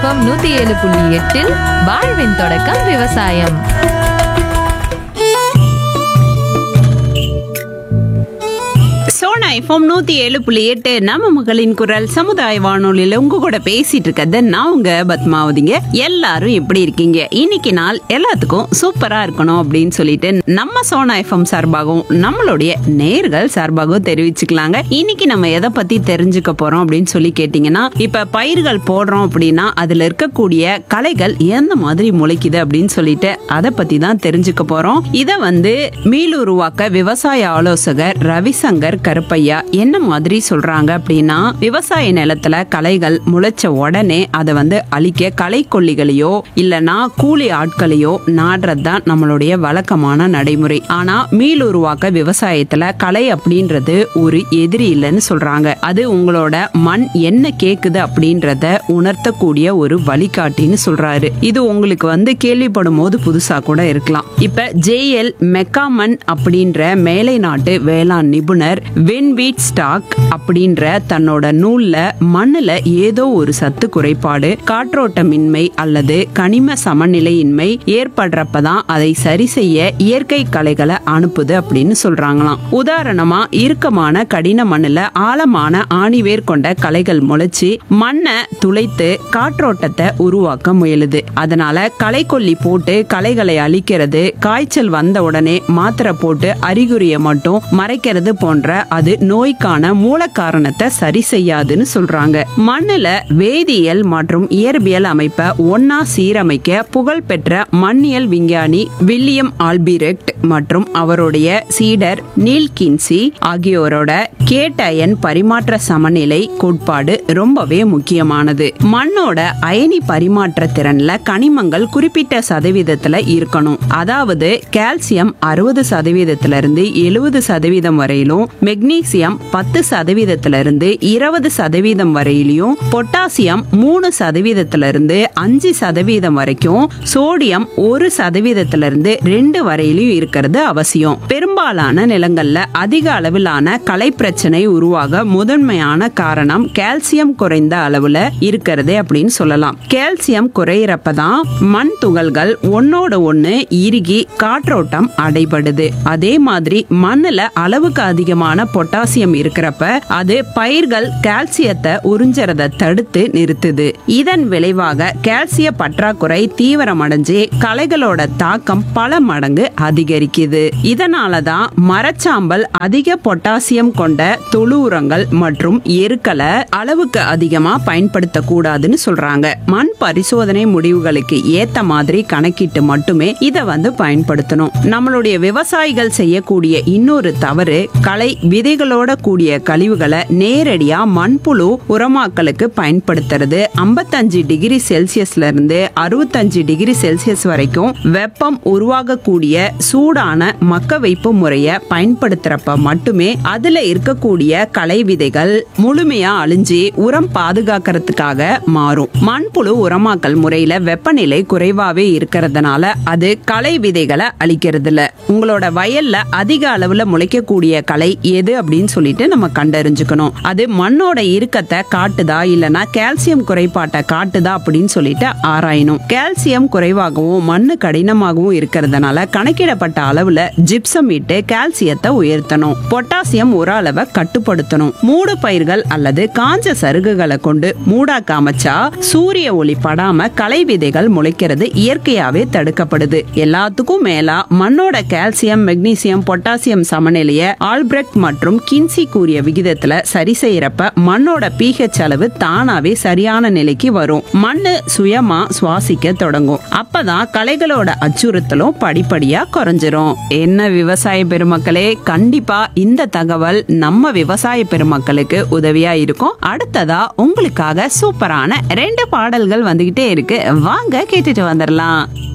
FM நூத்தி ஏழு புள்ளி எட்டில் வாழ்வின் தொடக்கம் விவசாயம் சோனா எஃப்எம் நூத்தி ஏழு புள்ளி எட்டு நம்ம மகளின் குரல் சமுதாய வானொலியில உங்க கூட பேசிட்டு இருக்கிறது நான் உங்க பத்மாவதிங்க எல்லாரும் எப்படி இருக்கீங்க இன்னைக்கு நாள் எல்லாத்துக்கும் சூப்பரா இருக்கணும் அப்படின்னு சொல்லிட்டு நம்ம சோனா எஃப்எம் சார்பாகவும் நம்மளுடைய நேர்கள் சார்பாகவும் தெரிவிச்சுக்கலாங்க இன்னைக்கு நம்ம எதை பத்தி தெரிஞ்சுக்க போறோம் அப்படின்னு சொல்லி கேட்டீங்கன்னா இப்ப பயிர்கள் போடுறோம் அப்படின்னா அதுல இருக்கக்கூடிய களைகள் எந்த மாதிரி முளைக்குது அப்படின்னு சொல்லிட்டு அதை பத்தி தான் தெரிஞ்சுக்க போறோம் இத வந்து மீளுருவாக்க விவசாய ஆலோசகர் ரவிசங்கர் கருப்பையா என்ன மாதிரி சொல்றாங்க அப்படின்னா விவசாய நிலத்துல களைகள் முளைச்ச உடனே அதை வந்து அழிக்க களைக்கொல்லிகளையோ இல்லனா கூலி ஆட்களையோ நாடுறது தான் நம்மளுடைய வழக்கமான நடைமுறை ஆனா மீளுருவாக்க விவசாயத்துல களை அப்படின்றது ஒரு எதிரி இல்லைன்னு சொல்றாங்க அது உங்களோட மண் என்ன கேக்குது அப்படின்றத உணர்த்தக்கூடிய ஒரு வழிகாட்டின்னு சொல்றாரு இது உங்களுக்கு வந்து கேள்விப்படும் போது புதுசா கூட இருக்கலாம் இப்ப ஜேஎல் மெக்காமன் அப்படின்ற மேலை நாட்டு வேளாண் நிபுணர் வென்வீட் ஸ்டாக் அப்படின்ற தன்னோட நூல்ல மண்ணுல ஏதோ ஒரு சத்து குறைபாடு காற்றோட்டமின்மை அல்லது கனிம சமநிலையின்மை ஏற்படுறப்பதான் அதை சரி செய்ய இயற்கை கலைகளை அனுப்புது அப்படின்னு சொல்றாங்களாம் உதாரணமா இறுக்கமான கடின மண்ணுல ஆழமான ஆணிவேர் கொண்ட கலைகள் முளைச்சு மண்ணை துளைத்து காற்றோட்டத்தை உருவாக்க முயலுது அதனால களைக்கொல்லி போட்டு களைகளை அழிக்கிறது காய்ச்சல் வந்த உடனே மாத்திரை போட்டு அறிகுறியை மட்டும் மறைக்கிறது போன்ற அது நோய்க்கான மூல காரணத்தை சரி செய்யாதுன்னு சொல்றாங்க மண்ணுல வேதியியல் மற்றும் இயற்பியல் அமைப்பை ஒன்னா சீரமைக்க புகழ்பெற்ற மண்ணியல் விஞ்ஞானி வில்லியம் ஆல்பிரெக்ட் மற்றும் அவருடைய சீடர் நீல் கின்சி ஆகியோரோட கேட்டயன் பரிமாற்ற சமநிலை கோட்பாடு ரொம்பவே முக்கியமானது மண்ணோட அயனி பரிமாற்ற திறன்ல கனிமங்கள் குறிப்பிட்ட சதவீதத்துல இருக்கணும் அதாவது கால்சியம் அறுபது சதவீதத்துல இருந்து எழுபது சதவீதம் வரையிலும் மெக்னீசியம் பத்து சதவீதத்துல இருந்து இருபது சதவீதம் வரையிலும் பொட்டாசியம் மூணு சதவீதத்துல இருந்து அஞ்சு சதவீதம் வரைக்கும் சோடியம் ஒரு சதவீதத்துல இருந்து ரெண்டு வரையிலும் இருக்கிறது அவசியம் பெரும்பாலான நிலங்கள்ல அதிக அளவிலான கலை பிரச்சனை உருவாக முதன்மையான காரணம் கால்சியம் குறைந்த அளவுல இருக்கிறது அப்படின்னு சொல்லலாம் கால்சியம் குறையிறப்பதான் மண் துகள்கள் ஒன்னோட ஒண்ணு இறுகி காற்றோட்டம் அடைபடுது அதே மாதிரி மண்ணுல அளவுக்கு அதிகமான பொட்டாசியம் இருக்கிறப்ப அது பயிர்கள் கால்சியத்தை உறிஞ்சறத தடுத்து நிறுத்துது இதன் விளைவாக கால்சிய பற்றாக்குறை தீவிரமடைஞ்சு களைகளோட தாக்கம் பல மடங்கு அதிகரிக்குது இதனாலதான் மரச்சாம்பல் அதிக பொட்டாசியம் கொண்ட தொழு உரங்கள் மற்றும் எருக்களை அளவுக்கு அதிகமா பயன்படுத்த கூடாதுன்னு சொல்றாங்க மண் பரிசோதனை முடிவுகளுக்கு ஏத்த மாதிரி கணக்கிட்டு மட்டுமே இதை வந்து பயன்படுத்தணும் நம்மளுடைய விவசாயிகள் செய்யக்கூடிய இன்னொரு தவறு களை விதைகளோட கூடிய கழிவுகளை நேரடியா மண்புழு உரமாக்கலுக்கு பயன்படுத்துறது ஐம்பத்தஞ்சு டிகிரி செல்சியஸ்ல இருந்து அறுபத்தஞ்சு டிகிரி செல்சியஸ் வரைக்கும் வெப்பம் உருவாகக்கூடிய சூடான மக்க வைப்பு முறைய பயன்படுத்துறப்ப மட்டுமே அதுல இருக்கக்கூடிய களை விதைகள் முழுமையா அழிஞ்சு உரம் பாதுகாக்கிறதுக்காக மாறும் மண்புழு உரமாக்கல் முறையில வெப்பநிலை குறைவாவே இருக்கிறதுனால அது களை விதைகளை அழிக்கிறது இல்ல உங்களோட வயல்ல அதிக அளவுல முளைக்கக்கூடிய களை எது அப்படின்னு சொல்லிட்டு நம்ம கண்டறிஞ்சுக்கணும் அது மண்ணோட இறுக்கத்தை காட்டுதா இல்லனா கால்சியம் குறைபாட்டை காட்டுதா அப்படின்னு சொல்லிட்டு ஆராயணும் கால்சியம் குறைவாகவும் மண்ணு கடினமாகவும் இருக்கிறதுனால கணக்கிடப்பட்ட அளவுல ஜிப்சம் இட்டு கால்சியத்தை உயர்த்தணும் பொட்டாசியம் ஒரு அளவை கட்டுப்படுத்தணும் மூடு பயிர்கள் அல்லது காஞ்ச சருகுகளை கொண்டு மூடாக்க அமைச்சா சூரிய ஒளி படாம களை விதைகள் முளைக்கிறது இயற்கையாவே தடுக்கப்படுது எல்லாத்துக்கும் மேலா மண்ணோட கால்சியம் மெக்னீசியம் பொட்டாசியம் சமநிலைய ஆல்பிரெக்ட் மற்றும் கின்சி கூறிய விகிதத்துல சரி செய்யறப்ப மண்ணோட pH அளவு தானாவே சரியான நிலைக்கு வரும் மண்ணு சுயமா சுவாசிக்க தொடங்கும் அப்பதான் களைகளோட அச்சுறுத்தலும் படிப்படியா குறைஞ்சிரும் என்ன விவசாய பெருமக்களே கண்டிப்பா இந்த தகவல் நம்ம விவசாய பெருமக்களுக்கு உதவியா இருக்கும் அடுத்ததா உங்களுக்காக சூப்பரான ரெண்டு பாடல்கள் வந்துகிட்டே இருக்கு வாங்க கேட்டுட்டு வந்துடலாம்